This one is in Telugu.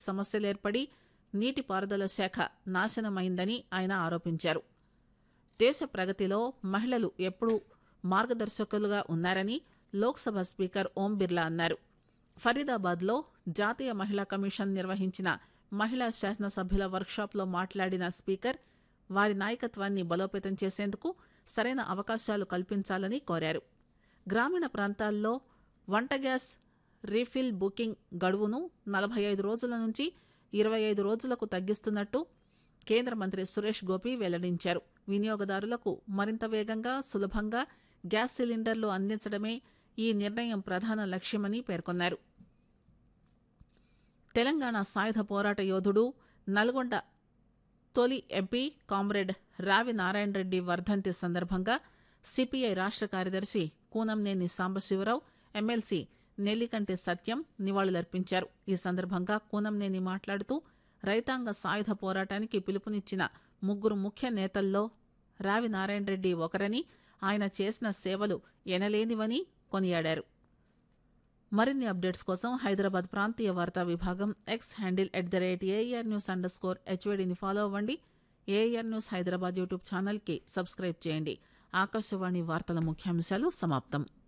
సమస్యలేర్పడి నీటిపారుదల శాఖ నాశనమైందని ఆయన ఆరోపించారు దేశ ప్రగతిలో మహిళలు ఎప్పుడూ మార్గదర్శకులుగా ఉన్నారని లోక్సభ స్పీకర్ ఓం బిర్లా అన్నారు ఫరీదాబాద్లో జాతీయ మహిళా కమిషన్ నిర్వహించిన మహిళా శాసనసభ్యుల వర్క్షాప్లో మాట్లాడిన స్పీకర్ వారి నాయకత్వాన్ని బలోపేతం చేసేందుకు సరైన అవకాశాలు కల్పించాలని కోరారు గ్రామీణ ప్రాంతాల్లో వంట గ్యాస్ రీఫిల్ బుకింగ్ గడువును నలభై ఐదు రోజుల నుంచి ఇరవై ఐదు రోజులకు తగ్గిస్తున్నట్టు కేంద్ర మంత్రి సురేష్ గోపి వెల్లడించారు వినియోగదారులకు మరింత వేగంగా సులభంగా గ్యాస్ సిలిండర్లు అందించడమే ఈ నిర్ణయం ప్రధాన లక్ష్యమని పేర్కొన్నారు తెలంగాణ సాయుధ పోరాట యోధుడు నల్గొండ తొలి ఎంపీ కామ్రేడ్ రావి నారాయణ రెడ్డి వర్ధంతి సందర్భంగా సిపిఐ రాష్ట్ర కార్యదర్శి కూనంనేని సాంబశివరావు ఎమ్మెల్సీ నెల్లికంటి సత్యం నివాళులర్పించారు ఈ సందర్భంగా కూనంనేని మాట్లాడుతూ రైతాంగ సాయుధ పోరాటానికి పిలుపునిచ్చిన ముగ్గురు ముఖ్య నేతల్లో రావి నారాయణ రెడ్డి ఒకరని ఆయన చేసిన సేవలు ఎనలేనివని కొనియాడారు మరిన్ని అప్డేట్స్ కోసం హైదరాబాద్ ప్రాంతీయ వార్తా విభాగం X handle at the rate AR news underscore స్కోర్ హెచ్వేడిని ఫాలో అవ్వండి ఏఆర్ న్యూస్ హైదరాబాద్ యూట్యూబ్ ఛానల్కి సబ్స్క్రైబ్ చేయండి ఆకాశవాణి వార్తల ముఖ్యాంశాలు సమాప్తం